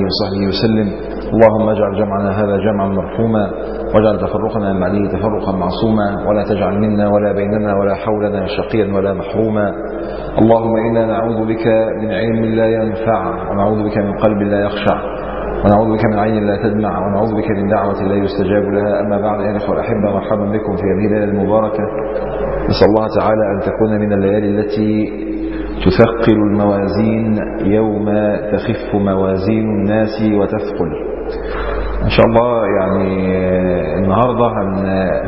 وصحبه وسلم اللهم اجعل جمعنا هذا جمعا مرحوما واجعل تفرقنا من بعده تفرقا معصوما ولا تجعل منا ولا بيننا ولا حولنا شقيا ولا محروما اللهم إنا نعوذ بك من علم لا ينفع ونعوذ بك من قلب لا يخشع ونعوذ بك من عين لا تدمع ونعوذ بك من دعوة لا يستجاب لها أما بعد أيها الأخوة الأحبة مرحبا بكم في هذه الليلة المباركة نسأل الله تعالى أن تكون من الليالي التي تثقل الموازين يوم تخف موازين الناس وتثقل إن شاء الله يعني النهاردة هن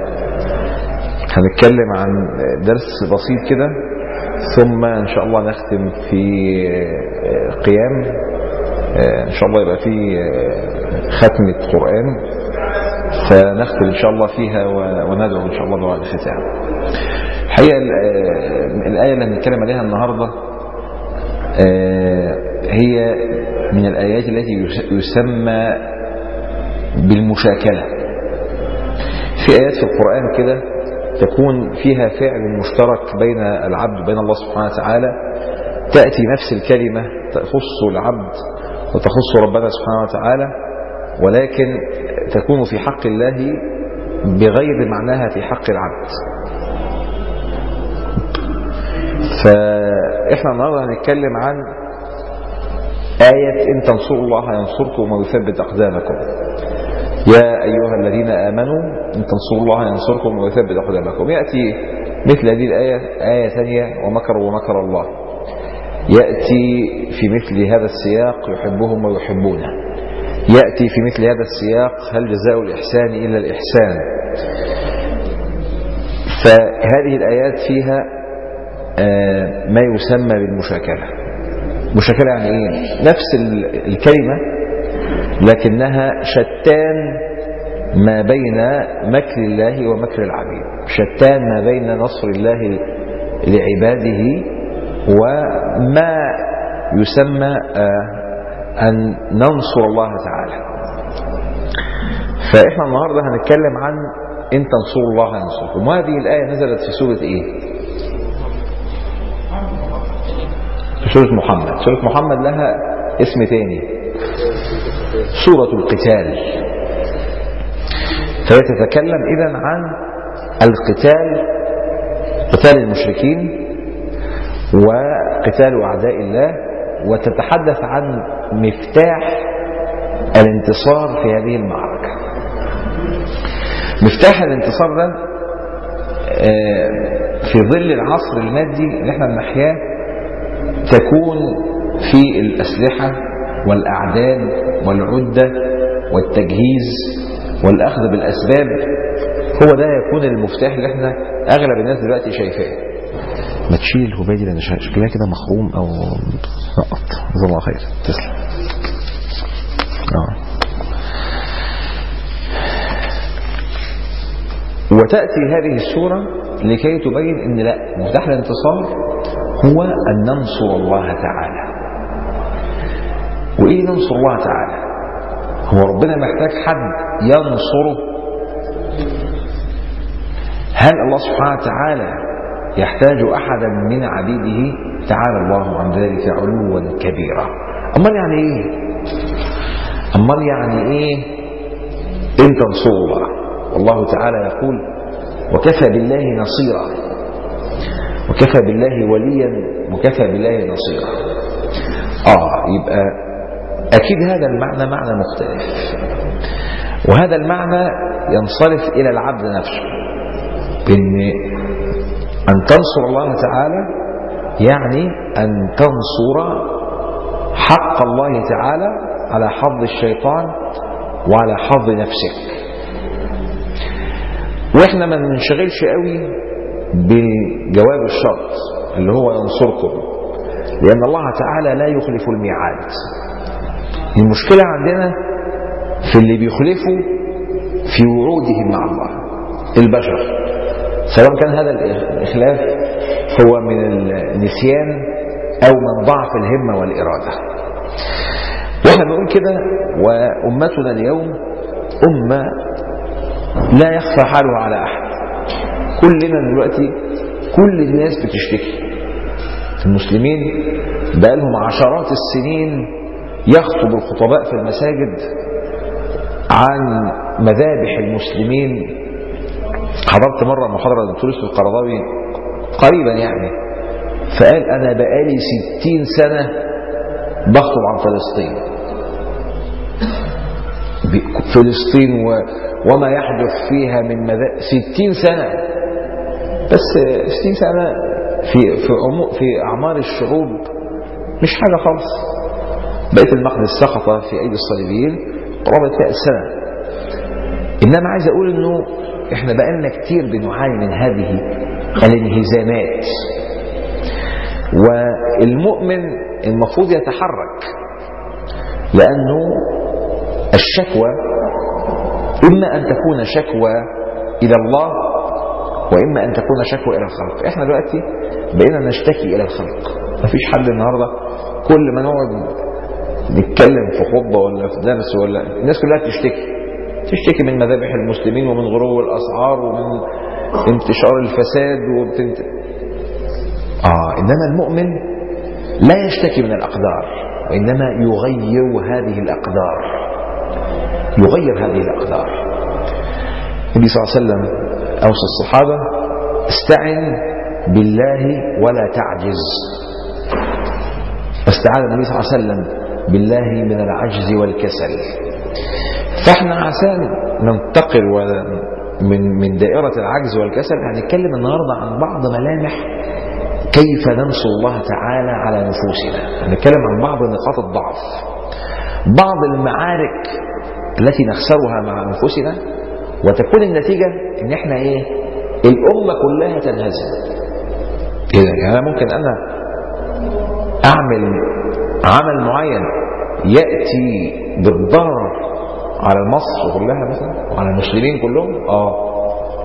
هنتكلم عن درس بسيط كده ثم إن شاء الله نختم في قيام إن شاء الله يبقى في ختمة قرآن فنختم إن شاء الله فيها وندعو إن شاء الله دعاء الختام الحقيقة الآية اللي هنتكلم عليها النهاردة هي من الآيات التي يسمى بالمشاكلة في آيات في القرآن كده تكون فيها فعل مشترك بين العبد وبين الله سبحانه وتعالى تأتي نفس الكلمة تخص العبد وتخص ربنا سبحانه وتعالى ولكن تكون في حق الله بغير معناها في حق العبد فإحنا النهاردة هنتكلم عن آية إن تنصروا الله ينصركم ويثبت أقدامكم يا أيها الذين آمنوا إن تنصروا الله ينصركم ويثبت أقدامكم يأتي مثل هذه الآية آية ثانية ومكروا ومكر الله يأتي في مثل هذا السياق يحبهم ويحبونه يأتي في مثل هذا السياق هل جزاء الإحسان إلا الإحسان فهذه الآيات فيها ما يسمى بالمشاكلة مشاكلة يعني إيه نفس الكلمة لكنها شتان ما بين مكر الله ومكر العبيد شتان ما بين نصر الله لعباده وما يسمى أن ننصر الله تعالى فإحنا النهاردة هنتكلم عن إن تنصروا الله ينصركم وهذه الآية نزلت في سورة إيه في سورة محمد سورة محمد لها اسم تاني سورة القتال فهي تتكلم إذا عن القتال قتال المشركين وقتال أعداء الله وتتحدث عن مفتاح الانتصار في هذه المعركة مفتاح الانتصار ده في ظل العصر المادي اللي احنا بنحياه تكون في الأسلحة والأعداد والعدة والتجهيز والأخذ بالأسباب هو ده يكون المفتاح اللي احنا أغلب الناس دلوقتي شايفاه ما تشيل الهبادي لان شكلها كده مخروم او نقط جزاه الله خير تسلم اه وتأتي هذه السورة لكي تبين ان لا مفتاح الانتصار هو ان ننصر الله تعالى وايه ننصر الله تعالى هو ربنا محتاج حد ينصره هل الله سبحانه وتعالى يحتاج أحدا من عبيده تعالى الله عن ذلك علوا كبيرا أمال يعني إيه أمال يعني إيه إن تنصروا الله والله تعالى يقول وكفى بالله نصيرا وكفى بالله وليا وكفى بالله نصيرا آه يبقى أكيد هذا المعنى معنى مختلف وهذا المعنى ينصرف إلى العبد نفسه بأن أن تنصر الله تعالى يعني أن تنصر حق الله تعالى على حظ الشيطان وعلى حظ نفسك واحنا ما ننشغلش قوي بجواب الشرط اللي هو ينصركم لأن الله تعالى لا يخلف الميعاد المشكلة عندنا في اللي بيخلفوا في وعودهم مع الله البشر سواء كان هذا الإخلاف هو من النسيان أو من ضعف الهمة والإرادة واحنا بنقول كده وأمتنا اليوم أمة لا يخفى حالها على أحد كلنا دلوقتي كل الناس بتشتكي المسلمين بقالهم عشرات السنين يخطب الخطباء في المساجد عن مذابح المسلمين حضرت مرة محاضرة للدكتور يوسف القرضاوي قريبا يعني فقال أنا بقالي ستين سنة بخطب عن فلسطين فلسطين و... وما يحدث فيها من مذا... ستين سنة بس ستين سنة في في, عمو... في أعمار الشعوب مش حاجة خالص بقية المقدس سقط في أيدي الصليبيين قرابة 100 سنة إنما عايز أقول إنه إحنا بقالنا كتير بنعاني من هذه الانهزامات والمؤمن المفروض يتحرك لأنه الشكوى إما أن تكون شكوى إلى الله وإما أن تكون شكوى إلى الخلق إحنا دلوقتي بقينا نشتكي إلى الخلق مفيش حد النهاردة كل ما نقعد نتكلم في خطبة ولا في درس ولا الناس كلها تشتكي تشتكي من مذابح المسلمين ومن غلو الأسعار ومن انتشار الفساد وبتنت... آه إنما المؤمن لا يشتكي من الأقدار وإنما يغير هذه الأقدار يغير هذه الأقدار النبي صلى الله عليه وسلم أوصى الصحابة استعن بالله ولا تعجز استعان النبي صلى الله عليه وسلم بالله من العجز والكسل فاحنا عشان ننتقل من من دائرة العجز والكسل هنتكلم النهاردة عن بعض ملامح كيف ننصر الله تعالى على نفوسنا هنتكلم عن بعض نقاط الضعف بعض المعارك التي نخسرها مع أنفسنا وتكون النتيجة ان احنا ايه الأمة كلها تنهزم إذا يعني أنا ممكن أنا أعمل عمل معين يأتي بالضرر على مصر كلها مثلا وعلى المسلمين كلهم اه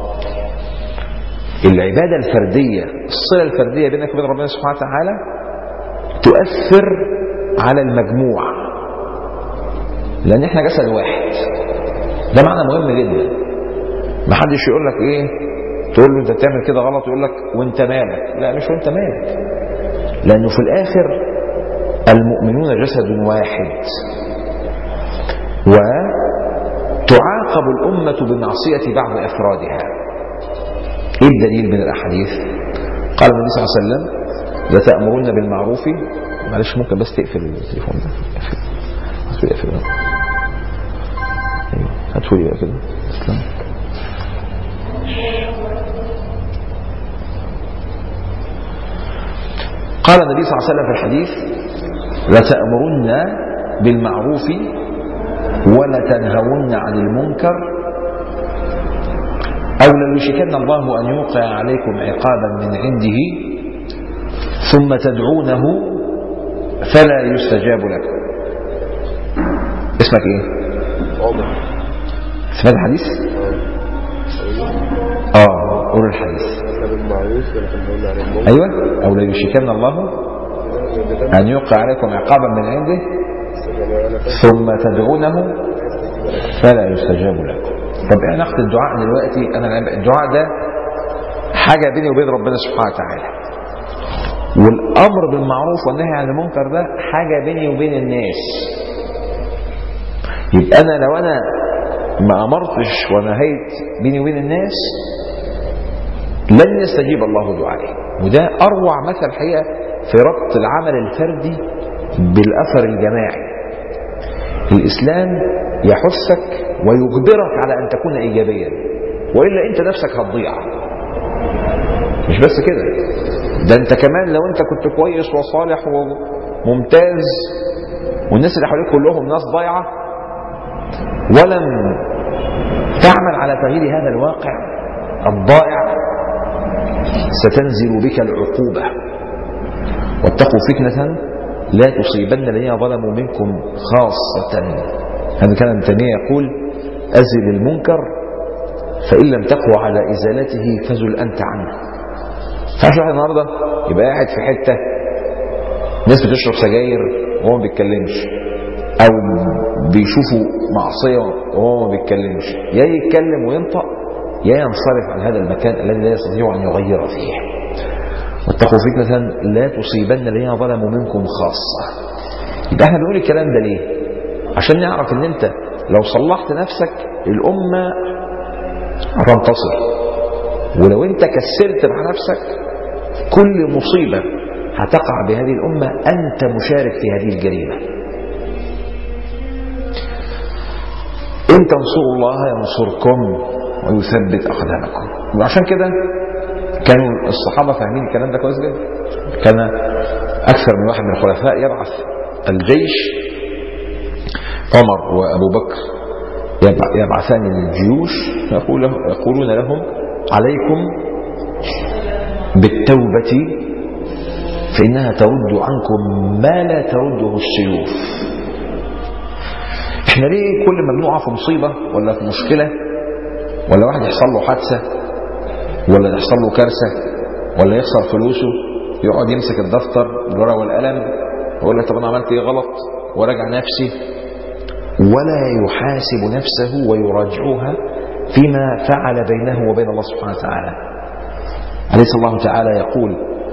العبادة الفردية الصلة الفردية بينك وبين ربنا سبحانه وتعالى تؤثر على المجموع لأن احنا جسد واحد ده معنى مهم جدا ما حدش يقول لك ايه تقول له انت بتعمل كده غلط يقول لك وانت مالك لا مش وانت مالك لأنه في الآخر المؤمنون جسد واحد وتعاقب الأمة بمعصية بعض أفرادها إيه الدليل من الأحاديث قال النبي صلى الله عليه وسلم لتأمرن بالمعروف معلش ممكن بس تقفل التليفون ده اقفل اقفل اقفل ايوه هاتولي بقى كده تسلم قال النبي صلى الله عليه وسلم في الحديث لتأمرن بالمعروف ولتنهون عن المنكر أو ليوشكن الله أن يوقع عليكم عقابا من عنده ثم تدعونه فلا يستجاب لكم اسمك ايه سمعت الحديث اه قول الحديث ايوه او ليوشكن الله ان يوقع عليكم عقابا من عنده ثم تدعونه فلا يستجاب لكم طب ايه علاقه الدعاء دلوقتي انا الدعاء ده حاجه بيني وبين ربنا سبحانه وتعالى والامر بالمعروف والنهي عن المنكر ده حاجه بيني وبين الناس يبقى انا لو انا ما امرتش ونهيت بيني وبين الناس لن يستجيب الله دعائي وده اروع مثل الحقيقه في ربط العمل الفردي بالاثر الجماعي الاسلام يحثك ويجبرك على ان تكون ايجابيا والا انت نفسك هتضيع مش بس كده ده انت كمان لو انت كنت كويس وصالح وممتاز والناس اللي حواليك كلهم ناس ضايعه ولم تعمل على تغيير هذا الواقع الضائع ستنزل بك العقوبه واتقوا فتنه لا تصيبن الذين ظلموا منكم خاصه هذا كان ابن تيميه يقول ازل المنكر فان لم تقوى على ازالته فزل انت عنه فعشان واحد النهارده يبقى قاعد في حته ناس بتشرب سجاير وهو ما بيتكلمش او بيشوفوا معصيه وهو ما بيتكلمش يا يتكلم وينطق يا ينصرف عن هذا المكان الذي لا يستطيع ان يغير فيه واتقوا فتنة لا تصيبن الذين ظلموا منكم خاصة يبقى احنا بنقول الكلام ده ليه عشان نعرف ان انت لو صلحت نفسك الامه هتنتصر ولو انت كسلت مع نفسك كل مصيبه هتقع بهذه الامه انت مشارك في هذه الجريمه ان تنصروا الله ينصركم ويثبت اقدامكم وعشان كده كانوا الصحابه فاهمين الكلام ده كويس جدا كان اكثر من واحد من الخلفاء يبعث الجيش عمر وابو بكر يبعثان الجيوش يقولون لهم عليكم بالتوبه فانها ترد عنكم ما لا ترده السيوف احنا ليه كل ما بنقع في مصيبه ولا في مشكله ولا واحد يحصل له حادثه ولا يحصل له كارثه ولا يخسر فلوسه يقعد يمسك الدفتر الورقه والقلم ويقول لك طب انا عملت ايه غلط وراجع نفسي ولا يحاسب نفسه ويراجعها فيما فعل بينه وبين الله سبحانه وتعالى أليس الله تعالى يقول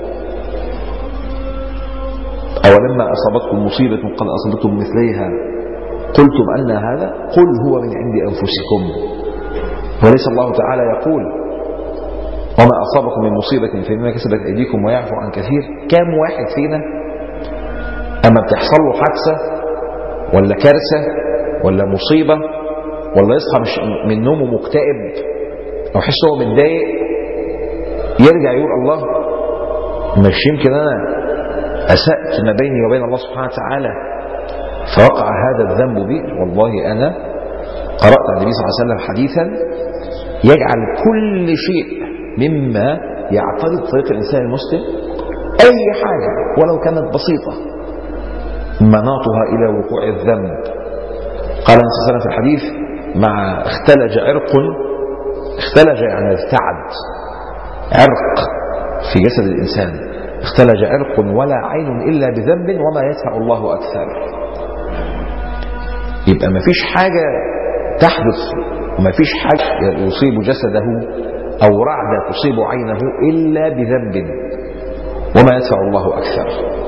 أولما أصابتكم مصيبة قد أصابتكم مثليها قلتم أن هذا قل هو من عند أنفسكم وليس الله تعالى يقول وما أصابكم من مصيبة فإنما كسبت أيديكم ويعفو عن كثير كم واحد فينا أما بتحصل له حادثة ولا كارثة ولا مصيبة ولا يصحى مش من نومه مكتئب أو يحس هو متضايق يرجع يقول الله مش يمكن أنا أسأت ما بيني وبين الله سبحانه وتعالى فوقع هذا الذنب بي والله أنا قرأت عن النبي صلى الله عليه وسلم حديثا يجعل كل شيء مما يعترض طريق الإنسان المسلم أي حاجة ولو كانت بسيطة مناطها إلى وقوع الذنب قال النبي صلى الله عليه وسلم في الحديث مع اختلج عرق اختلج يعني ارتعد عرق في جسد الإنسان اختلج عرق ولا عين إلا بذنب وما يدفع الله أكثر يبقى ما فيش حاجة تحدث وما فيش حاجة يصيب جسده أو رعدة تصيب عينه إلا بذنب وما يدفع الله أكثر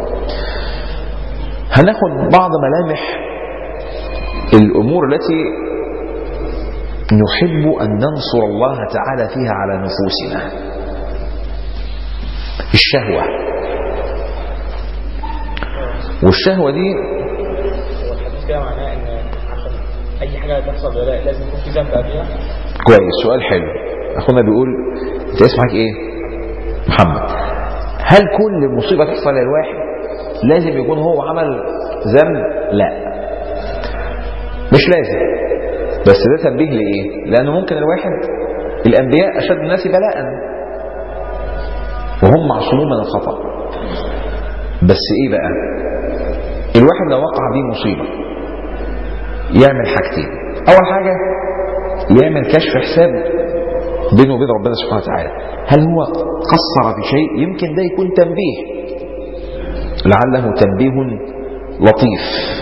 هناخد بعض ملامح الأمور التي نحب أن ننصر الله تعالى فيها على نفوسنا الشهوة والشهوة دي هو الحديث كده معناه ان عشان اي حاجه تحصل ولا لازم يكون في ذنب قبلها كويس سؤال حلو أخونا بيقول أنت اسمك إيه؟ محمد هل كل مصيبة تحصل للواحد لازم يكون هو عمل ذنب؟ لا مش لازم بس ده تنبيه لإيه؟ لأنه ممكن الواحد الأنبياء أشد الناس بلاء وهم معصومون من الخطأ بس إيه بقى؟ الواحد لو وقع بيه مصيبة يعمل حاجتين أول حاجة يعمل كشف حساب بينه وبين ربنا سبحانه وتعالى هل هو قصر في شيء يمكن ده يكون تنبيه لعله تنبيه لطيف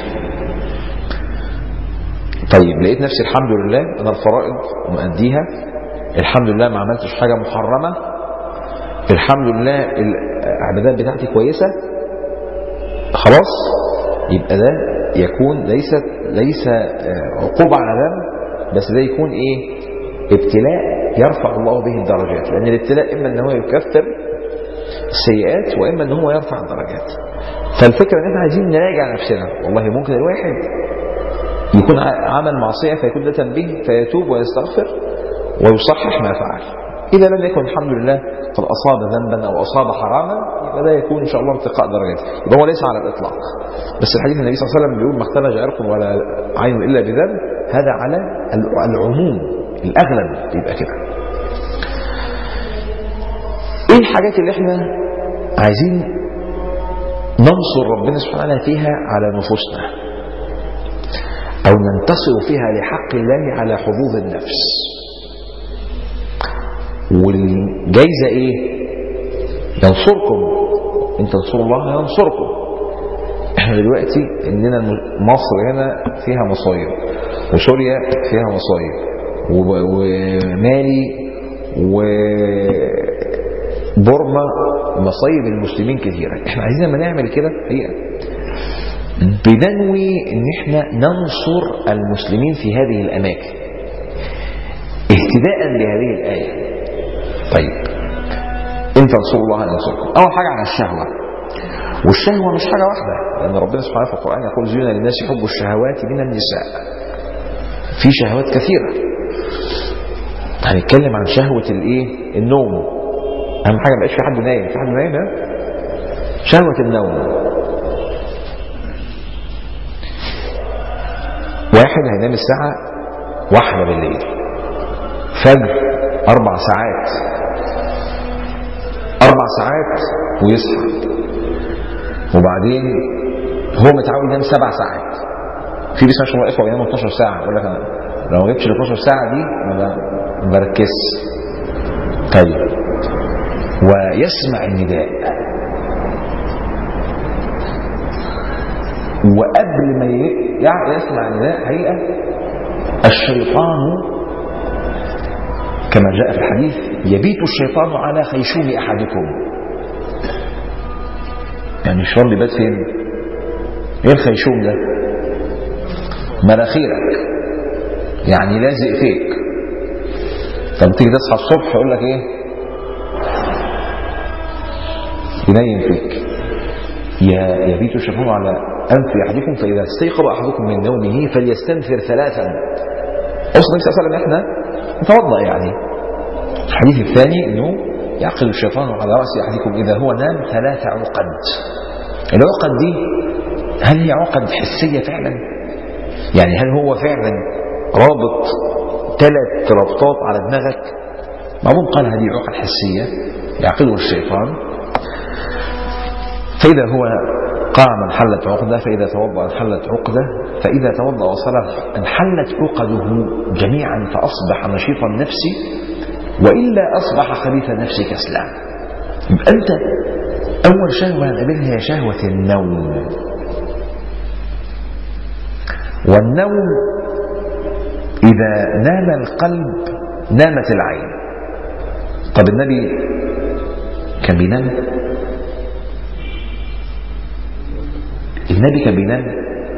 طيب لقيت نفسي الحمد لله انا الفرائض مأديها الحمد لله ما عملتش حاجة محرمة الحمد لله العبادات بتاعتي كويسة خلاص يبقى ده يكون ليس ليس عقوبة على ذنب بس ده يكون ايه ابتلاء يرفع الله به الدرجات لان الابتلاء اما ان هو يكفر السيئات واما ان هو يرفع الدرجات فالفكره ان احنا عايزين نراجع نفسنا والله ممكن الواحد يكون عمل معصيه فيكون ده تنبيه فيتوب ويستغفر ويصحح ما فعل اذا لم يكن الحمد لله قد اصاب ذنبا او اصاب حراما يبقى ده يكون ان شاء الله ارتقاء درجات يبقى هو ليس على الاطلاق بس الحديث النبي صلى الله عليه وسلم بيقول ما اختلج عرق ولا عين الا بذنب هذا على العموم الاغلب يبقى كده ايه الحاجات اللي احنا عايزين ننصر ربنا سبحانه وتعالى فيها على نفوسنا او ننتصر فيها لحق الله على حظوظ النفس والجايزه ايه ينصركم ان تنصروا الله ينصركم احنا دلوقتي اننا مصر هنا فيها مصايب وسوريا فيها مصايب ومالي وبورما مصايب المسلمين كثيرة احنا عايزين لما نعمل كده هي بننوي ان احنا ننصر المسلمين في هذه الاماكن اهتداء لهذه الايه طيب ان تنصروا الله ينصركم اول حاجه على الشهوه والشهوه مش حاجه واحده لان ربنا سبحانه في القران يقول زين للناس حب الشهوات من النساء في شهوات كثيره هنتكلم عن شهوه الايه النوم اهم حاجه ما يبقاش في حد نايم في حد نايم ها؟ شهوه النوم واحد هينام الساعة واحدة بالليل فجر أربع ساعات أربع ساعات ويصحى وبعدين هو متعود ينام سبع ساعات في بيسمع شغل إخوة بيناموا 12 ساعة يقول لك أنا لو ما جبتش ال 12 ساعة دي ما ب- ما بركزش طيب ويسمع النداء وقبل ما ي- يع- يسمع النداء حقيقة الشيطان كما جاء في الحديث يبيت الشيطان على خيشوم أحدكم يعني الشيطان بيبات فين ايه الخيشوم ده مناخيرك يعني لازق فيك طب تيجي تصحى الصبح يقول لك ايه ينيم فيك ي- يبيت الشيطان على أنف أحدكم فإذا استيقظ أحدكم من نومه فليستنفر ثلاثا أصل النبي صلى الله عليه وسلم إحنا نتوضأ يعني الحديث الثاني أنه يعقد الشيطان على رأس أحدكم إذا هو نام ثلاث عقد العقد دي هل هي عقد حسية فعلا يعني هل هو فعلا رابط ثلاث ربطات على دماغك بعضهم قال هذه عقد حسية يعقدها الشيطان فإذا هو قام انحلت عقدة فإذا توضأ انحلت عقدة فإذا توضأ وصلى انحلت عقده جميعا فأصبح نشيط النفس وإلا أصبح خبيث النفس كسلان يبقى أنت أول شهوة هنقابلها هي شهوة النوم والنوم إذا نام القلب نامت العين طب النبي كان بينام النبي كان بينام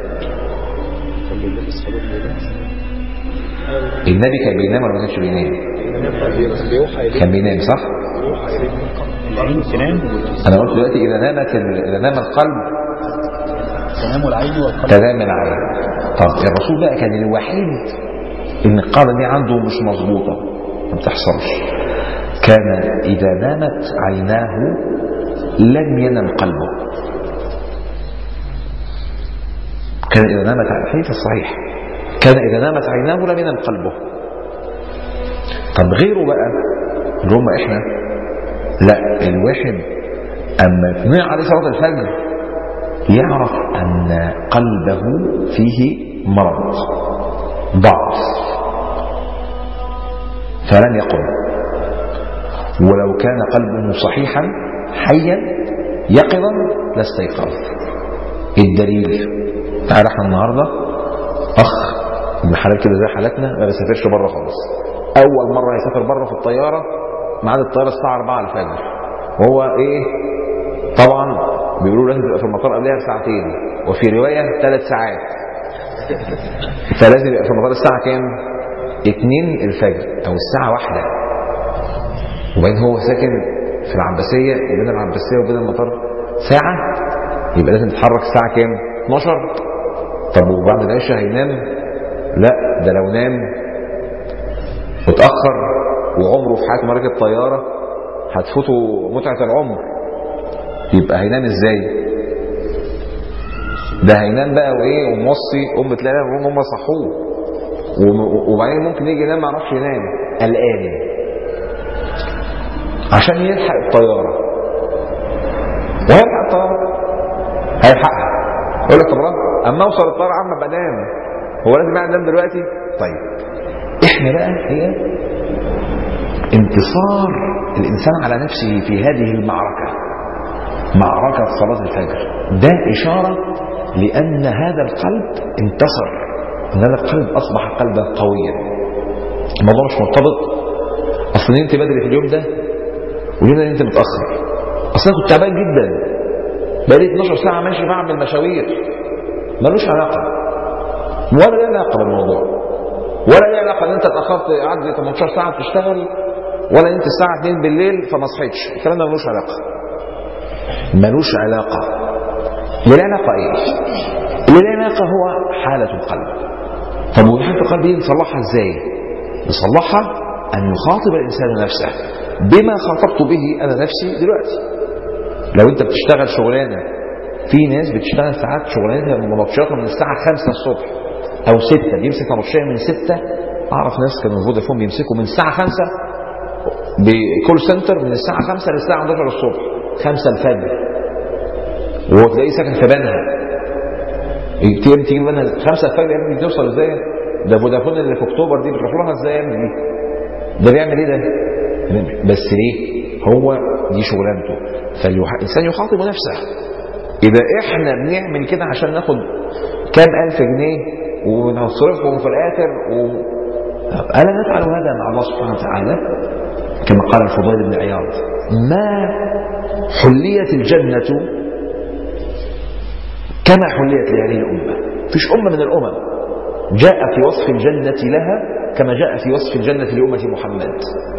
النبي كان بينام ولا ما كانش بينام كان بينام صح العين تنام انا قلت دلوقتي اذا نامت ال- اذا نام القلب تنام العين والقلب تنام العين طب الرسول بقى كان الوحيد ان القاعده دي عنده مش مظبوطه ما بتحصلش كان اذا نامت عيناه لم ينم قلبه كان اذا نامت الحديث الصحيح كان اذا نامت عيناه لم ينم قلبه طب غيره بقى اللي هم احنا لا الواحد اما يقنع عليه صلاه الفجر يعرف أن قلبه فيه مرض ضعف فلن يقم ولو كان قلبه صحيحا حيا يقظا لاستيقظ الدليل تعال احنا النهارده اخ ابن حلال كده زي حالتنا ما بيسافرش بره خالص اول مره يسافر بره في الطياره ميعاد الطياره الساعه 4 الفجر وهو ايه طبعا بيقولوا لازم تبقى في المطار قبلها بساعتين وفي روايه ثلاث ساعات فلازم يبقى في المطار الساعه كام؟ 2 الفجر او الساعه واحدة وبعدين هو ساكن في العباسيه وبين العباسيه وبين المطار ساعه يبقى لازم تتحرك الساعه كام؟ 12 طب وبعد العشاء هينام؟ لا ده لو نام وتاخر وعمره في حياته ما راكب طياره هتفوته متعه العمر يبقى هينام ازاي ده هينام بقى وايه وموصي ام تلاقي هم هم صحوه وم- وبعدين ممكن يجي ينام ما يعرفش ينام قلقان عشان يلحق الطياره وهيلحق الطياره هيلحقها يقول لك طب رب اما اوصل الطياره عم بنام هو لازم قاعد انام دلوقتي طيب احنا بقى هي انتصار الانسان على نفسه في هذه المعركه معركة صلاة الفجر ده إشارة لأن هذا القلب انتصر أن هذا القلب أصبح قلبا قويا الموضوع مش مرتبط أصل أنت بدري في اليوم ده واليوم ده أنت متأخر أصل أنا كنت تعبان جدا بقالي 12 ساعة ماشي بعمل مشاوير ملوش علاقة ولا له علاقة بالموضوع ولا له علاقة ان انت اتأخرت قعدت 18 ساعة بتشتغل ولا انت الساعة 2 بالليل فما صحيتش الكلام ده ملوش علاقة ملوش علاقة اللي له علاقة ايه؟ اللي له علاقة هو حالة القلب طب وحالة القلب دي نصلحها ازاي؟ نصلحها ان يخاطب الانسان نفسه بما خاطبت به انا نفسي دلوقتي لو انت بتشتغل شغلانه في ناس بتشتغل ساعات شغلانتها مباشره من الساعه 5 الصبح او 6 بيمسك نبطشيه من 6 اعرف ناس كانوا في فودافون بيمسكوا من الساعه 5 بكول سنتر من الساعه 5 للساعه 11 الصبح 5 الفجر وهو تلاقيه ساكن في بنها تيجي تيجي بنها 5 الفجر يا ابني توصل ازاي؟ ده فودافون اللي في اكتوبر دي بتروح لها ازاي يا ابني دي؟ ده بيعمل ايه ده؟ بس ليه؟ هو دي شغلانته فالإنسان يخاطب نفسه إذا إحنا بنعمل كده عشان ناخد كام ألف جنيه ونصرفهم في الآخر و... ألا نفعل هذا مع الله سبحانه وتعالى كما قال الفضيل بن عياض ما حليت الجنة كما حليت لهذه الأمة فيش أمة من الأمم جاء في وصف الجنة لها كما جاء في وصف الجنة لأمة محمد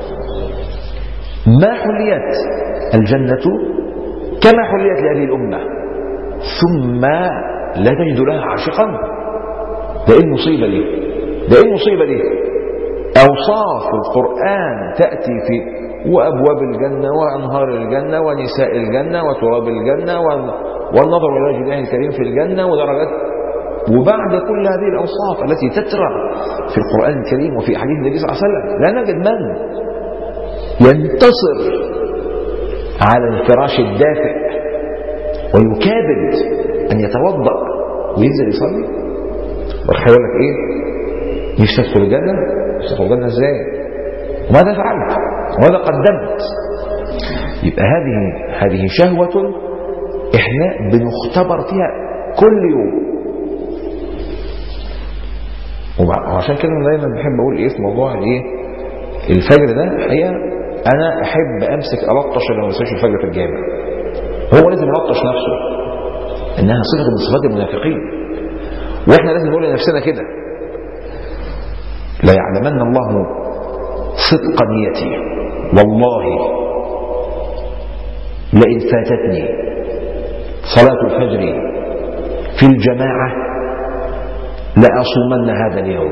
ما حليت الجنة كما حليت لهذه الأمة ثم لا تجد لها عاشقا ده ايه المصيبة دي ده ايه المصيبة دي أوصاف القرآن تأتي في وأبواب الجنة وأنهار الجنة ونساء الجنة وتراب الجنة والنظر إلى وجه الله الكريم في الجنة ودرجات وبعد كل هذه الأوصاف التي تترى في القرآن الكريم وفي أحاديث النبي صلى الله عليه وسلم لا نجد من ينتصر على الفراش الدافئ ويكابد أن يتوضأ وينزل يصلي والخير لك إيه نفسك تدخل الجنة نفسك تدخل الجنة إزاي وماذا فعلت وماذا قدمت يبقى هذه هذه شهوة احنا بنختبر فيها كل يوم وعشان كده انا دايما بحب اقول ايه في موضوع الايه الفجر ده الحقيقه انا احب امسك الطش اللي ما بيصليش الفجر في الجامع هو لازم يلطش نفسه انها صفه من صفات المنافقين واحنا لازم نقول لنفسنا كده لا يعلمن الله صدق نيتي والله لئن فاتتني صلاة الفجر في الجماعة لأصومن هذا اليوم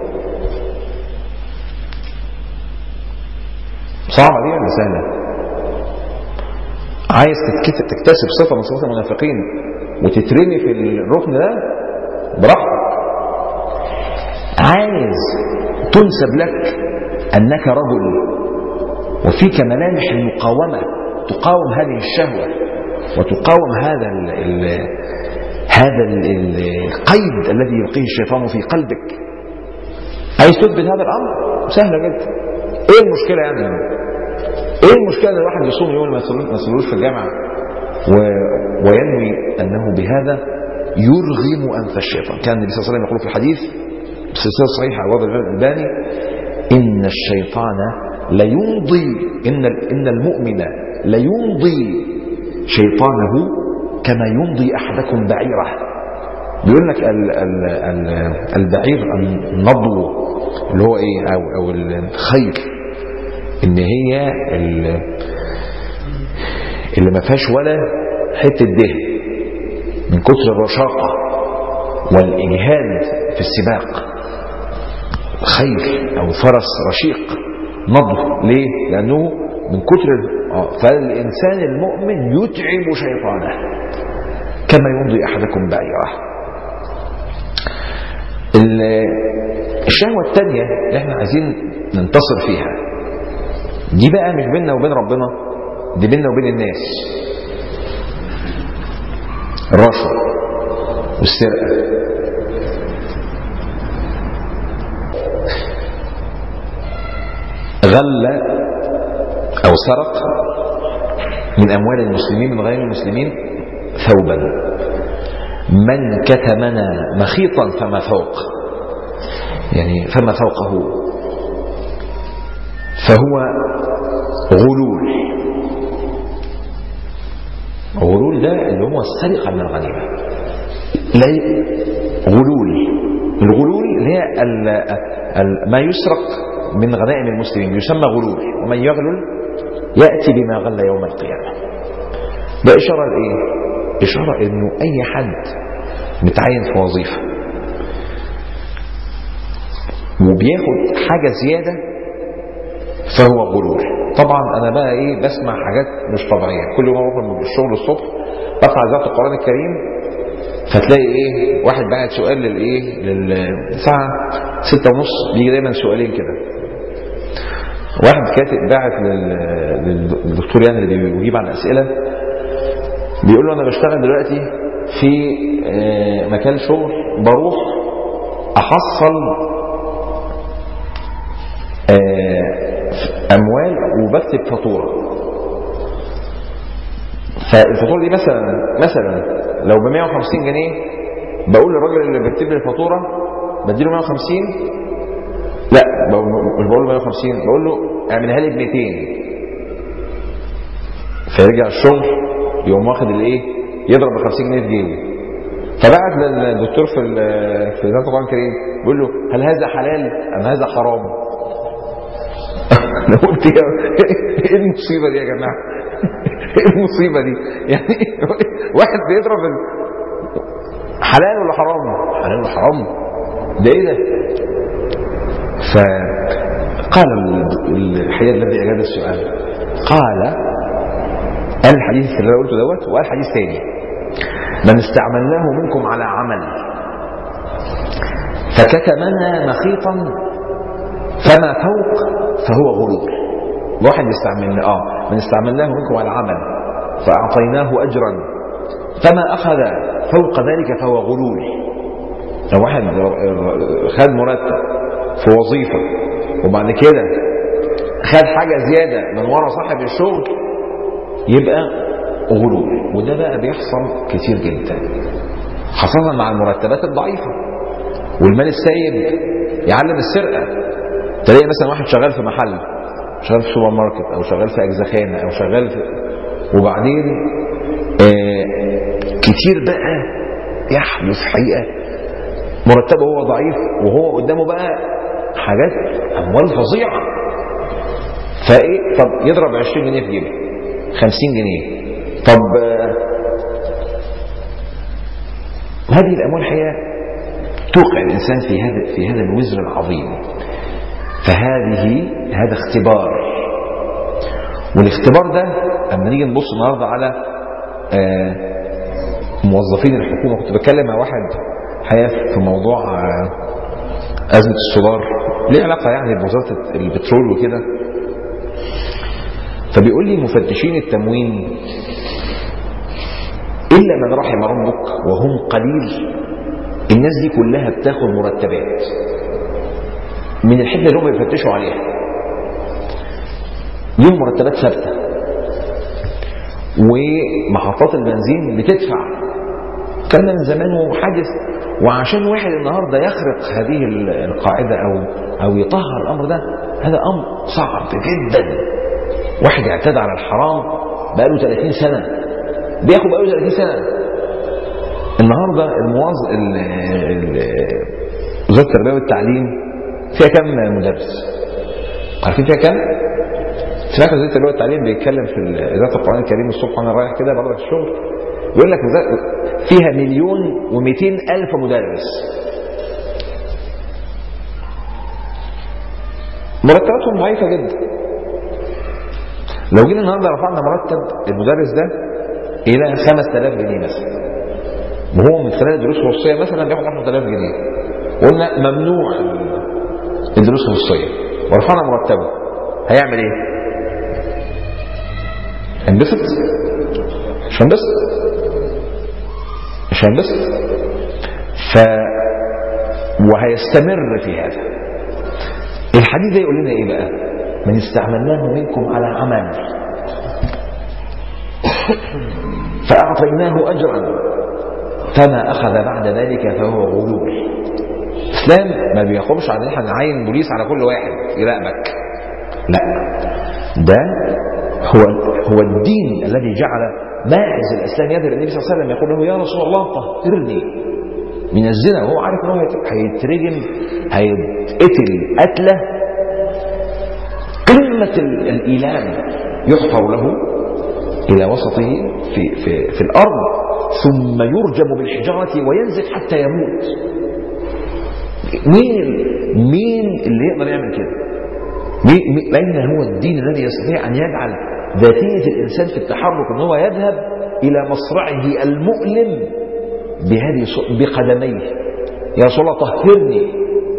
صعبة دي ولا سهلة؟ عايز تكتسب صفة من صفات المنافقين وتترمي في الركن ده براحتك عايز تنسب لك أنك رجل وفيك ملامح المقاومة تقاوم هذه الشهوة وتقاوم هذا ال ال هذا ال القيد الذي يلقيه الشيطان في قلبك عايز تثبت هذا الأمر سهلة جدا ايه المشكلة يعني ايه المشكلة ان الواحد يصوم يوم ما يصلوش في الجامعة و... وينوي انه بهذا يرغم انف الشيطان كان النبي صلى الله عليه وسلم يقول في الحديث بسلسلة صحيحة على وضع الألباني إن الشيطان ليمضي إن إن المؤمن ليمضي شيطانه كما يمضي أحدكم بعيره بيقول لك ال ال ال البعير النضو اللي هو ايه او او الخيل ان هي اللي ما فيهاش ولا حته دهن من كتر الرشاقه والاجهاد في السباق خيل او فرس رشيق نضو ليه لانه من كتر فالانسان المؤمن يتعب شيطانه كما يمضي احدكم بعيره الشهوة الثانية اللي احنا عايزين ننتصر فيها دي بقى مش بيننا وبين ربنا دي بيننا وبين الناس الرشوة والسرقة غل أو سرق من أموال المسلمين من غير المسلمين ثوبا من كتمنا مخيطا فما فوق يعني فما فوقه فهو غلول غلول ده اللي هو السرقة من الغنيمة لا غلول الغلول اللي هي ال ال ما يسرق من غنائم المسلمين يسمى غلول ومن يغلل يأتي بما غل يوم القيامة ده إشارة لإيه؟ إشارة إنه أي حد متعين في وظيفة وبياخد حاجة زيادة فهو غلول طبعا أنا بقى إيه بسمع حاجات مش طبيعية كل يوم أروح من الشغل الصبح بطلع ذات القرآن الكريم فتلاقي ايه واحد بعت سؤال للايه للساعة ستة ونص بيجي دايما سؤالين كده واحد كاتب باعت لل- للدكتور يعني اللي بيجيب على الاسئله بيقول له انا بشتغل دلوقتي في آه، مكان شغل بروح احصل آه، اموال وبكتب فاتوره فالفاتوره دي مثلا مثلا لو ب 150 جنيه بقول للراجل اللي بيكتب لي الفاتوره بديله 150 لا بقول- مش بقول له 150 بقول له اعملها لي ب 200 فيرجع الشغل يقوم واخد الايه يضرب ب 50 جنيه في جيبه فبعت للدكتور في ال- في ذات القران الكريم بيقول له هل هذا حلال ام هذا حرام؟ انا قلت يا ايه المصيبه دي يا جماعه؟ ايه المصيبه دي؟ يعني واحد بيضرب ال- حلال ولا حرام؟ حلال ولا حرام؟ ده ايه ده؟ فقال ال- الحقيقه الذي اجاب السؤال قال قال الحديث اللي انا قلته دوت وقال حديث تاني من استعملناه منكم على عمل فكتمنا مخيطا فما فوق فهو غلول واحد يستعملنا اه من استعملناه منكم على عمل فاعطيناه اجرا فما اخذ فوق ذلك فهو غلول لو واحد خد مرتب في وظيفه وبعد كده خد حاجه زياده من ورا صاحب الشغل يبقى غلول وده بقى بيحصل كتير جدا خاصة مع المرتبات الضعيفة والمال السايب يعلم السرقة تلاقي مثلا واحد شغال في محل شغال في سوبر ماركت او شغال في اجزخانة او شغال في وبعدين آه كتير بقى يحدث حقيقة مرتبه هو ضعيف وهو قدامه بقى حاجات اموال فظيعة فايه طب يضرب 20 جنيه في جيبه 50 جنيه طب آه، هذه الاموال الحقيقه توقع الانسان في هذا في هذا الوزر العظيم فهذه هذا اختبار والاختبار ده اما نيجي نبص النهارده على آه، موظفين الحكومه كنت بتكلم مع واحد حقيقه في موضوع آه، ازمه السولار ليه علاقه يعني بوزاره البترول وكده فبيقول لي مفتشين التموين إلا من رحم ربك وهم قليل الناس دي كلها بتاخد مرتبات من الحته اللي هم بيفتشوا عليها ليهم مرتبات ثابته ومحطات البنزين بتدفع كان من زمان وحادث وعشان واحد النهارده يخرق هذه القاعده او او يطهر الامر ده هذا امر صعب جدا واحد اعتدى على الحرام بقاله 30 سنه بياخد بقاله 30 سنه النهارده الموظف ال- ال- وزاره التربيه والتعليم فيها كام مدرس؟ عارفين فيها كام؟ سمعت وزاره التربيه والتعليم بيتكلم في اذاعه القران الكريم الصبح وانا رايح كده بره الشغل يقول لك وزارة- فيها مليون و200 الف مدرس مرتباتهم ضعيفه جدا لو جينا النهارده رفعنا مرتب المدرس ده الى 5000 جنيه مثلا وهو من خلال الدروس الخصوصيه مثلا بياخد 10000 جنيه قلنا ممنوع الدروس الخصوصيه ورفعنا مرتبه هيعمل ايه؟ هينبسط؟ مش هينبسط مش هينبسط ف وهيستمر في هذا الحديث ده يقول لنا ايه بقى؟ من استعملناه منكم على عمل فأعطيناه أجرا فما أخذ بعد ذلك فهو غلول الإسلام ما بيقومش على إن احنا نعين بوليس على كل واحد يراقبك لا ده هو هو الدين الذي جعل ماعز الإسلام يذهب النبي صلى الله عليه وسلم يقول له يا رسول الله طهرني من الزنا وهو عارف ان هو هيت- هيترجم هيتقتل قتله قمه ال- الايلام يحفر له الى وسطه في في في الارض ثم يرجم بالحجاره وينزف حتى يموت مين مين اللي يقدر يعمل كده مين- مين- أين هو الدين الذي يستطيع أن يجعل ذاتية الإنسان في التحرك أن هو يذهب إلى مصرعه المؤلم بهذه الص- بقدميه يا رسول الله طهرني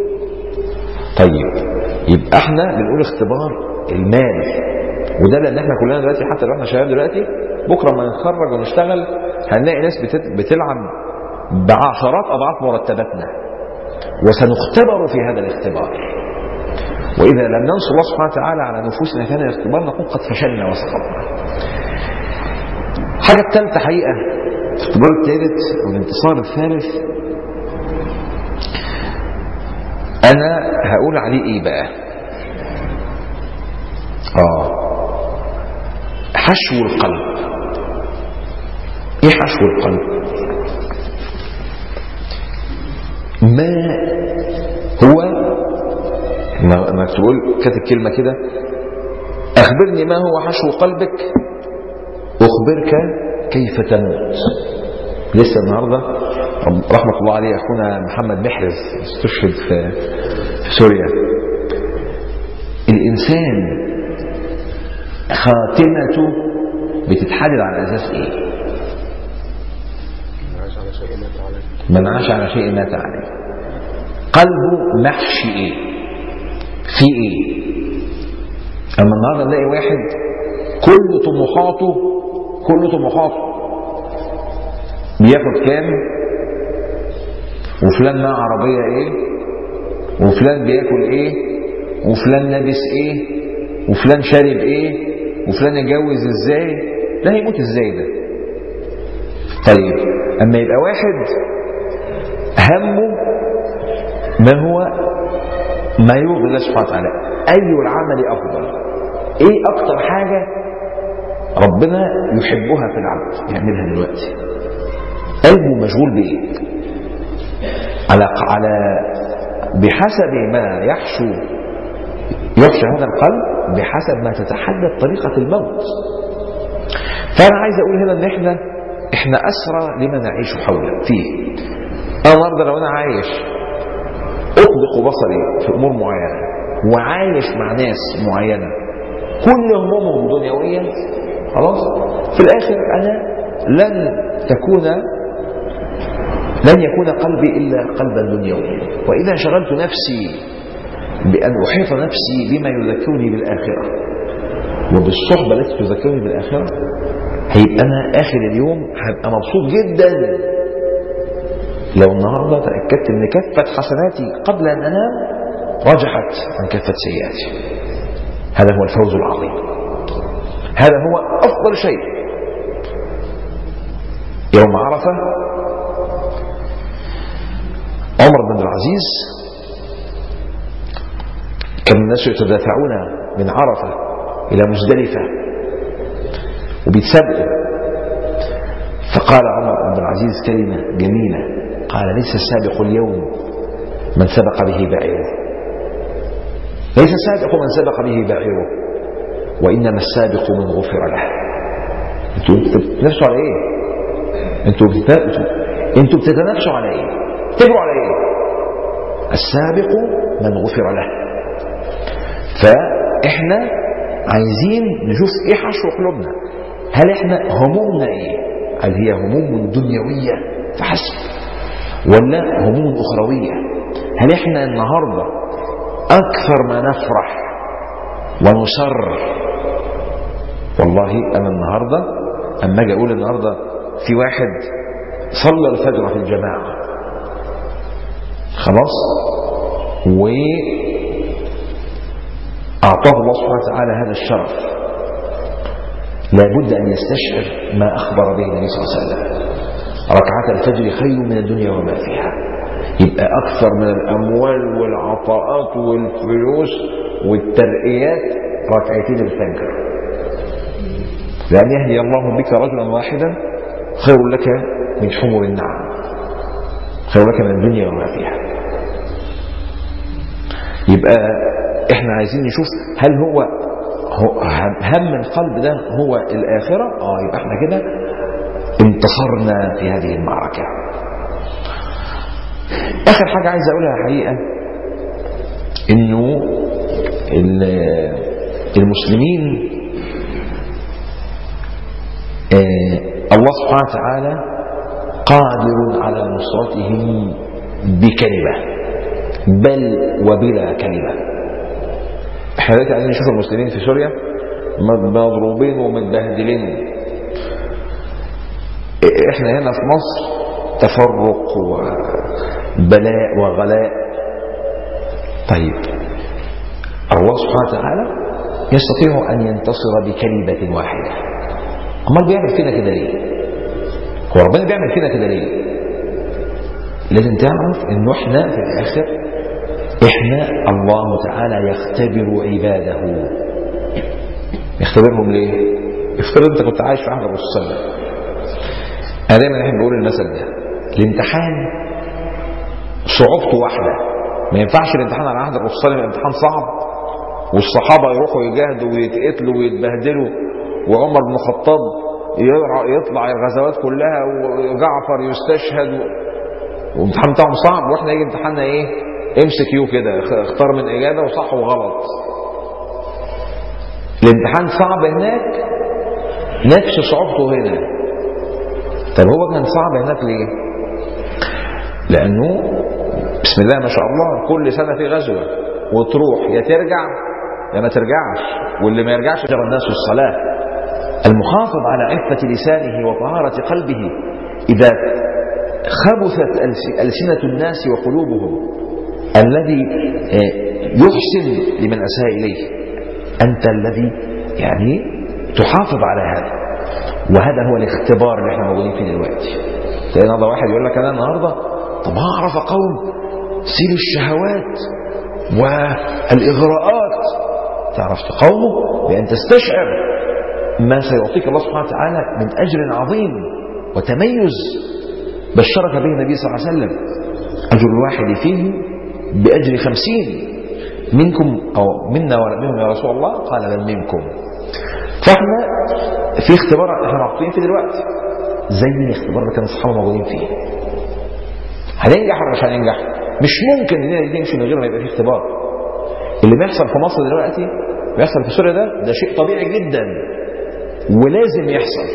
طيب يبقى احنا بنقول اختبار المال وده لان احنا كلنا دلوقتي حتى لو احنا شباب دلوقتي بكره ما نتخرج ونشتغل هنلاقي ناس بتت- بتلعب بعشرات اضعاف مرتباتنا وسنختبر في هذا الاختبار وإذا لم ننصر الله سبحانه وتعالى على نفوسنا في هذا الاختبار نكون قد فشلنا وسقطنا. الحاجة الثالثة حقيقة الاختبار الثالث أو الانتصار الثالث أنا هقول عليه إيه بقى؟ آه حشو القلب. إيه حشو القلب؟ ما هو إن- انك تقول كاتب كلمه كده اخبرني ما هو حشو قلبك اخبرك كيف تموت لسه النهارده رب- رحمه الله عليه اخونا محمد محرز استشهد في في سوريا الانسان خاتمته بتتحدد على اساس ايه من عاش على شيء مات عليه قلبه محشي ايه في ايه اما النهارده نلاقي واحد كل طموحاته كل طموحاته بياخد كام وفلان معاه عربيه ايه وفلان بياكل ايه وفلان لابس ايه وفلان شارب ايه وفلان يتجوز ازاي ده هيموت ازاي ده طيب اما يبقى واحد همه ما هو ما يرضي الله سبحانه وتعالى أي العمل أفضل إيه أكتر حاجة ربنا يحبها في العبد يعملها دلوقتي قلبه مشغول بإيه على على بحسب ما يحشو يحشى هذا القلب بحسب ما تتحدد طريقة الموت فأنا عايز أقول هنا إن إحنا إحنا أسرى لما نعيش حوله فيه أنا النهارده لو أنا عايش أطلق بصري في أمور معينة وعايش مع ناس معينة كل همومهم دنيوية خلاص في الآخر أنا لن تكون لن يكون قلبي إلا قلبا دنيويا وإذا شغلت نفسي بأن أحيط نفسي بما يذكرني بالآخرة وبالصحبة التي تذكرني بالآخرة هيبقى أنا آخر اليوم هبقى مبسوط جدا لو النهاردة تأكدت أن كفة حسناتي قبل أن أنام رجحت عن كفة سيئاتي هذا هو الفوز العظيم هذا هو أفضل شيء يوم عرفة عمر بن العزيز كان الناس يتدافعون من عرفة إلى مزدلفة وبيتسابقوا فقال عمر بن العزيز كلمة جميلة قال ليس السابق اليوم من سبق به بعيره ليس السابق من سبق به بعيره وإنما السابق من غفر له انتوا بتتنافسوا على ايه انتوا بتتنافسوا انتوا بتتنافسوا على ايه تجروا على ايه السابق من غفر له فاحنا عايزين نشوف ايه حشو قلوبنا هل احنا همومنا ايه هل هي هموم دنيويه فحسب ولا هموم اخرويه هل احنا النهارده اكثر ما نفرح ونسر والله انا النهارده اما اجي اقول النهارده في واحد صلى الفجر في الجماعه خلاص و اعطاه الله سبحانه وتعالى هذا الشرف لابد ان يستشعر ما اخبر به النبي صلى الله عليه وسلم ركعات الفجر خير من الدنيا وما فيها يبقى اكثر من الاموال والعطاءات والفلوس والترقيات ركعتين الفجر لأن يهدي الله بك رجلا واحدا خير لك من حمر النعم خير لك من الدنيا وما فيها يبقى احنا عايزين نشوف هل هو هو- هم القلب ده هو الآخرة اه يبقى احنا كده انتصرنا في هذه المعركة آخر حاجة عايز أقولها الحقيقة إنه ال- المسلمين آه، الله سبحانه وتعالى قادر على نصرتهم بكلمة بل وبلا كلمة احنا دلوقتي عايزين نشوف المسلمين في سوريا مضروبين ومتبهدلين احنا هنا في مصر تفرق وبلاء وغلاء طيب الله سبحانه وتعالى يستطيع ان ينتصر بكلمة واحدة امال بيعمل فينا كده ليه هو ربنا بيعمل فينا كده ليه لازم تعرف انه احنا في الاخر احنا الله تعالى يختبر عباده يختبرهم ليه افترض انت كنت عايش في عهد الرسول صلى الله عليه وسلم انا دايما احب بقول المثل ده الامتحان صعوبته واحده ما ينفعش الامتحان على عهد الرسول صلى الله عليه وسلم امتحان صعب والصحابه يروحوا يجاهدوا ويتقتلوا ويتبهدلوا وعمر بن الخطاب يرع- يطلع الغزوات كلها وجعفر يستشهد والامتحان بتاعهم صعب واحنا يجي امتحاننا ايه امسك يو كده اخ- اختار من اجابه وصح وغلط الامتحان صعب هناك نفس صعوبته هنا طب هو كان صعب هناك ليه لانه بسم الله ما شاء الله كل سنه في غزوه وتروح يا ترجع يا ما ترجعش واللي ما يرجعش جرى الناس الصلاه المحافظ على عفه لسانه وطهاره قلبه اذا خبثت ألس- ألسنة الناس وقلوبهم الذي آه، يحسن لمن أساء إليه أنت الذي يعني تحافظ على هذا وهذا هو الاختبار اللي احنا موجودين فيه دلوقتي تلاقي النهارده واحد يقول لك انا النهارده طب اعرف اقاوم سيل الشهوات والاغراءات تعرف تقاومه بان تستشعر ما سيعطيك الله سبحانه وتعالى من اجر عظيم وتميز بشرك به النبي صلى الله عليه وسلم اجر الواحد فيه باجر خمسين منكم او منا ولا منهم يا رسول الله قال بل منكم فاحنا في اختبار احنا محطوطين فيه دلوقتي زي الاختبار اللي كان الصحابه موجودين فيه هننجح ولا مش هننجح مش ممكن ان دي نمشي من غير ما يبقى فيه اختبار اللي بيحصل في مصر دلوقتي بيحصل في سوريا ده ده شيء طبيعي جدا ولازم يحصل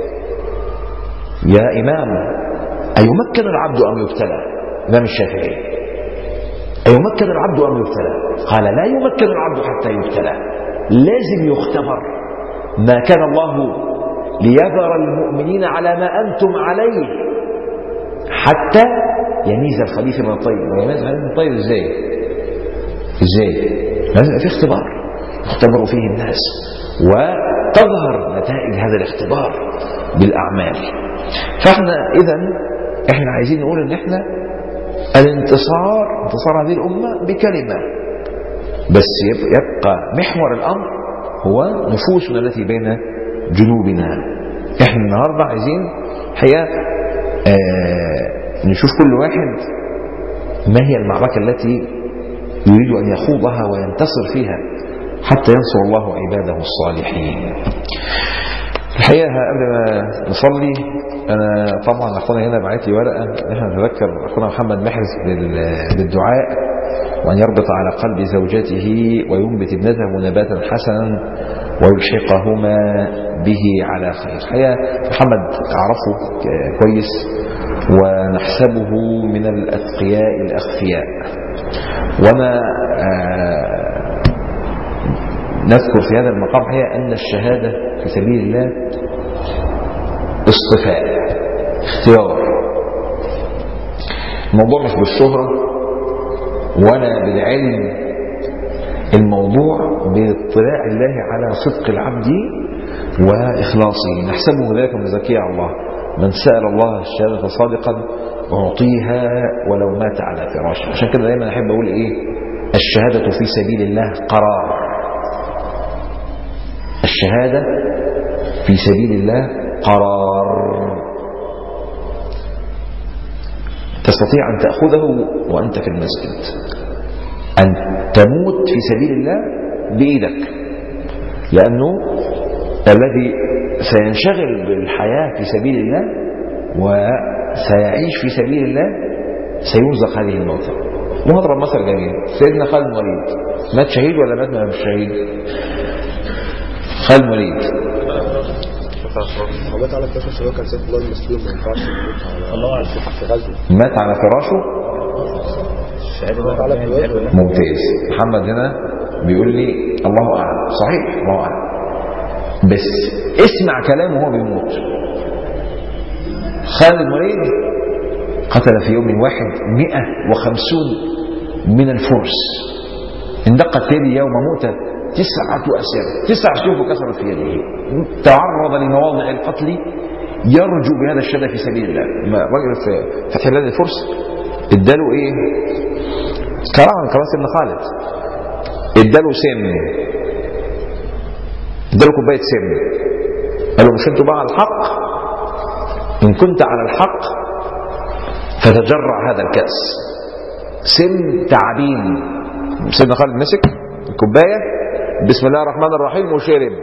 يا امام ايمكن العبد ام يبتلى امام الشافعي ايمكن العبد ام يبتلى قال لا يمكن العبد حتى يبتلى لازم يختبر ما كان الله ليذر المؤمنين على ما أنتم عليه حتى يميز الخبيث من الطيب ويميز الخبيث من الطيب ازاي ازاي لازم يبقى في اختبار يختبر فيه الناس وتظهر نتائج هذا الاختبار بالأعمال فاحنا إذا احنا عايزين نقول ان احنا الانتصار انتصار هذه الأمة بكلمة بس يبقى محور الأمر هو نفوسنا التي بين جنوبنا احنا النهاردة عايزين حقيقة آه نشوف كل واحد ما هي المعركة التي يريد أن يخوضها وينتصر فيها حتى ينصر الله عباده الصالحين الحقيقة قبل ما نصلي أنا طبعا أخونا هنا بعت لي ورقة نحن نتذكر أخونا محمد محرز بالدعاء وأن يربط على قلب زوجته وينبت ابنته نباتا حسنا ويلحقهما به على خير الحقيقة محمد أعرفه كويس ونحسبه من الأتقياء الأخفياء وأنا نذكر في هذا المقام حقيقة أن الشهادة في سبيل الله اصطفاء اختيار الموضوع مش بالشهرة ولا بالعلم الموضوع باطلاع الله على صدق العبد وإخلاصه نحسبه ذلك من زكي الله من سأل الله الشهادة صادقا أعطيها ولو مات على فراشه عشان كده دايما أحب أقول إيه الشهادة في سبيل الله قرار الشهادة في سبيل الله قرار تستطيع أن تأخذه وأنت في المسجد أن تموت في سبيل الله بإيدك لأنه الذي سينشغل بالحياة في سبيل الله وسيعيش في سبيل الله سيرزق هذه الموتى وهضرب مثل جميل سيدنا خالد بن وليد مات شهيد ولا مات مش شهيد خالد بن وليد هو مات على فراشه عشان هو كان سيف الله المسلول ما ينفعش يموت على الله أعلم. في غزوه مات على فراشه مات على فراشه ممتاز محمد هنا بيقول لي الله أعلم صحيح الله أعلم بس اسمع كلامه وهو بيموت خالد بن وليد قتل في يوم واحد 150 من الفرس اندقت يدي يوم موته تسعة أسر تسع سيوف كسرت في يده تعرض لمواضع القتل يرجو بهذا الشهادة في سبيل الله ما رجل في فتح بلاد الفرس اداله ايه كرامة كرامة ابن خالد اداله سم اداله كوباية سم قال له مش انتوا بقى على الحق ان كنت على الحق فتجرع هذا الكأس سم تعبين سيدنا خالد مسك الكوباية بسم الله الرحمن الرحيم وشرب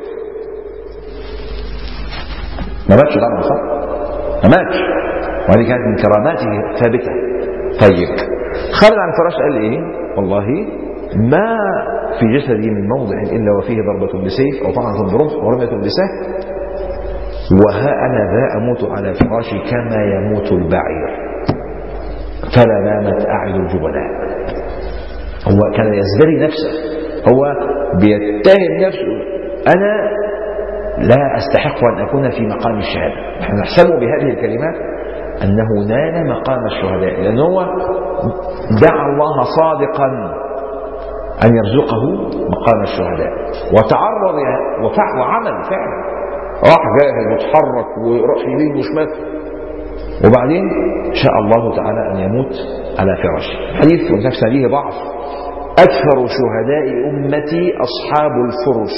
ما ماتش طبعا صح ما ماتش وهذه كانت من كراماته ثابتة طيب خالد عن الفراش قال ايه والله ما في جسدي من موضع الا وفيه ضربة بسيف او طعنة برمح ورمية بسهم وها انا ذا اموت على فراشي كما يموت البعير فلا نامت اعين الجبناء هو كان يزدري نفسه هو بيتهم نفسه انا لا استحق ان اكون في مقام الشهاده نحن نحسبه بهذه الكلمات انه نال مقام الشهداء لانه هو دعا الله صادقا ان يرزقه مقام الشهداء وتعرض وفعل وعمل فعلا راح جاهز وتحرك وراح يمين وشمال وبعدين شاء الله تعالى ان يموت على فراشه حديث ونفس به ضعف اكثر شهداء امتي اصحاب الفرش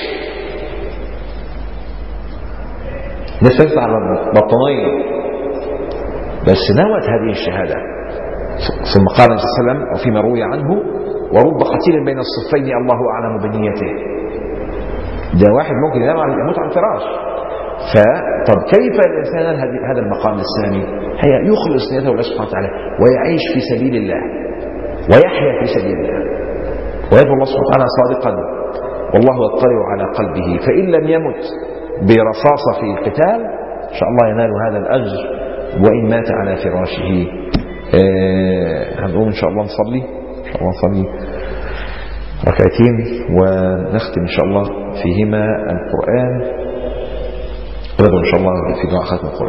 ناس تدفع على البطانية بس نوت هذه الشهادة ثم قال صلى الله عليه وسلم وفيما روي عنه ورب قتيل بين الصفين الله أعلم بنيته ده واحد ممكن ينام على يموت على الفراش فطب كيف الإنسان هذا المقام السامي هي يخلص نيته لله سبحانه وتعالى ويعيش في سبيل الله ويحيا في سبيل الله ويدعو الله سبحانه وتعالى صادقا والله يطلع على قلبه فإن لم يمت برصاصة في القتال إن شاء الله ينال هذا الأجر وإن مات على فراشه آه هنقوم إن شاء الله نصلي إن شاء الله نصلي ركعتين ونختم إن شاء الله فيهما القرآن ونبدأ إن شاء الله في دعاء ختم القرآن